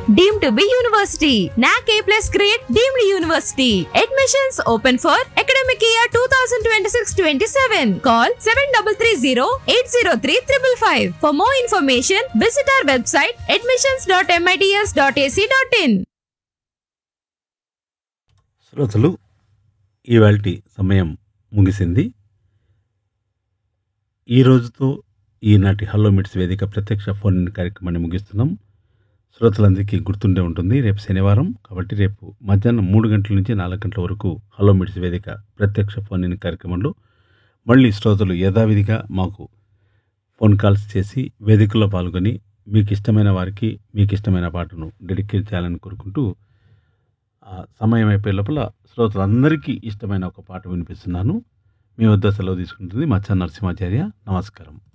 deemed to be university. NAC A plus grade deemed university. Admissions open for academic year 2026-27. Call 7330-803-555. For more information, visit our website admissions.mits.ac.in. శ్రోతలు ఇవాల్టి సమయం ముగిసింది ఈ రోజుతో ఈనాటి hello మిట్స్ వేదిక ప్రత్యక్ష ఫోన్ ఇన్ కార్యక్రమాన్ని ముగిస్తున్నాం శ్రోతలందరికీ గుర్తుండే ఉంటుంది రేపు శనివారం కాబట్టి రేపు మధ్యాహ్నం మూడు గంటల నుంచి నాలుగు గంటల వరకు హలో మిట్స్ వేదిక ప్రత్యక్ష ఫోన్ ఇన్ కార్యక్రమంలో మళ్ళీ శ్రోతలు యథావిధిగా మాకు ఫోన్ కాల్స్ చేసి వేదికలో పాల్గొని మీకు ఇష్టమైన వారికి మీకు ఇష్టమైన పాటను డెడికేట్ చేయాలని కోరుకుంటూ ఆ సమయం అయిపోయే లోపల శ్రోతలందరికీ ఇష్టమైన ఒక పాట వినిపిస్తున్నాను మీ వద్ద సెలవు తీసుకుంటుంది మచ్చ నరసింహాచార్య నమస్కారం